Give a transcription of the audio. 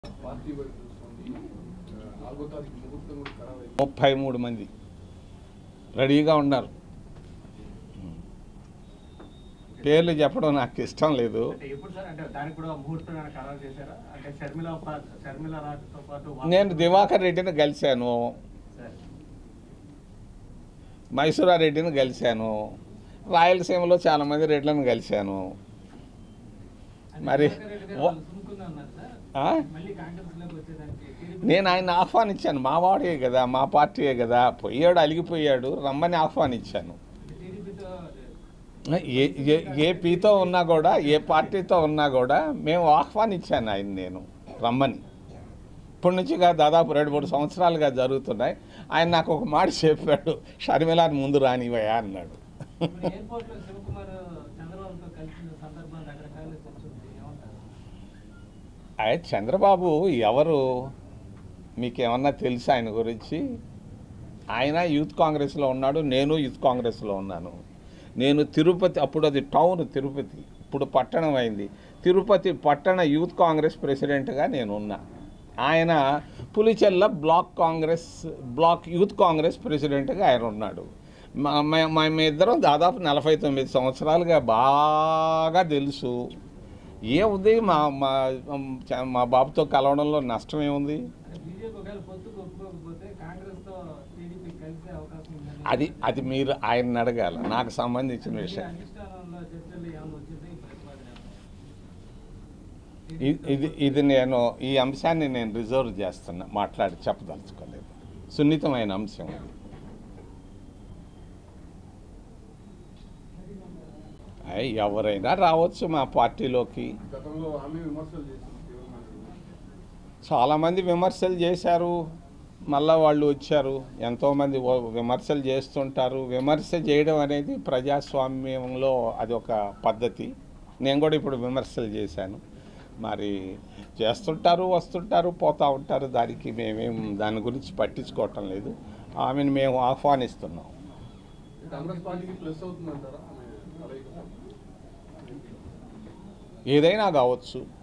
Party వైపు చూస్తుంది ఆ, నాలుగో తారీఖు ముహూర్తం కూడా ఖరారు అయింది ముప్పై మూడు మంది రెడీగా ఉన్నారు పేర్లు చెప్పడం నాకు ఇష్టం లేదు అంటే ఎప్పుడు సార్ అంటే దానికి కూడా ముహూర్తం ఏమైనా ఖరారు చేశారా అంటే షర్మిల పా- షర్మిల రాజుతో పాటు నేను దివాకర్ రెడ్డిని కలిశాను సార్ మైసూరారెడ్డిని కలిశాను రాయలసీమలో చాలామంది రెడ్లను కలిశాను మరి ఓ- ఆ? మళ్ళీ కాంగ్రెస్ లోకి వచ్చేదానికి టీడీపీ నేను ఆయన ఆహ్వానించాను మా వాడే కదా మా పార్టీయే కదా పోయాడు అలిగిపోయాడు రమ్మని ఆహ్వానించాను టీడీపీతో ఏ ఏ ఏ పీతో ఉన్నా కూడా ఏ పార్టీతో ఉన్నా కూడా మేము ఆహ్వానించాను ఆయన నేను రమ్మని ఇప్పటి నుంచిగా దాదాపు రెండు మూడు సంవత్సరాలుగా జరుగుతున్నాయి ఆయన నాకు ఒక మాట చెప్పాడు షర్మిలాని ముందు రానివయ్యా అన్నాడు ఇప్పుడు ఎయిర్పోర్ట్ లో శివకుమార్ చంద్రబాబుతో కలిసిన సందర్భం రకరకాల చర్చ ఉంది ఏమంటారు అయ్య చంద్రబాబు ఎవరు మీకేమన్నా తెలుసా ఆయన గురించి ఆయన యూత్ కాంగ్రెస్లో ఉన్నాడు నేను యూత్ కాంగ్రెస్లో ఉన్నాను నేను తిరుపతి అప్పుడు అది టౌన్ తిరుపతి ఇప్పుడు పట్టణం అయింది తిరుపతి పట్టణ యూత్ కాంగ్రెస్ ప్రెసిడెంట్గా నేను ఉన్నా ఆయన Pulichella block Congress block youth Congress ప్రెసిడెంట్గా ఆయన ఉన్నాడు మా మే- మా ఇద్దరం దాదాపు నలభై తొమ్మిది సంవత్సరాలుగా బాగా తెలుసు ఏముంది మా మా చ- మా బాబుతో కలవడంలో నష్టం ఏముంది అంటే బీజేపీ ఒకవేళ పొత్తుకు ఒప్పుకోకపోతే కాంగ్రెస్ తో టీడీపీ కలిసే అవకాశం ఉందని అది అది మీరు ఆయన అడగాల నాకు సంబంధించిన విషయం అధిష్టానంలో చర్చలు ఏమైనా వచ్చింది ఈ ప్రతిపాదన ఇ- ఇది ఇది నేను ఈ అంశాన్ని నేను రిజర్వ్ చేస్తున్నా మాట్లాడి చెప్పదలుచుకోలేదు సున్నితమైన అంశం అది అయ్, ఎవరైనా రావచ్చు మా పార్టీలోకి గతంలో ఆమె విమర్శలు చేసింది తీవ్రమైన చాలామంది విమర్శలు చేశారు మళ్ళా వాళ్ళు వచ్చారు ఎంతోమంది ఓ- విమర్శలు చేస్తుంటారు విమర్శ చేయడం అనేది ప్రజాస్వామ్యంలో అది ఒక పద్ధతి నేను కూడా ఇప్పుడు విమర్శలు చేశాను మరి చేస్తుంటారు వస్తుంటారు పోతూ ఉంటారు దానికి మేమేం దాని గురించి పట్టించుకోవటం లేదు ఆమెను మేము ఆహ్వానిస్తున్నాం కాంగ్రెస్ పార్టీకి ప్లస్ అవుతుందంటారా ఆమె కలయిక ఏదైనా కావచ్చు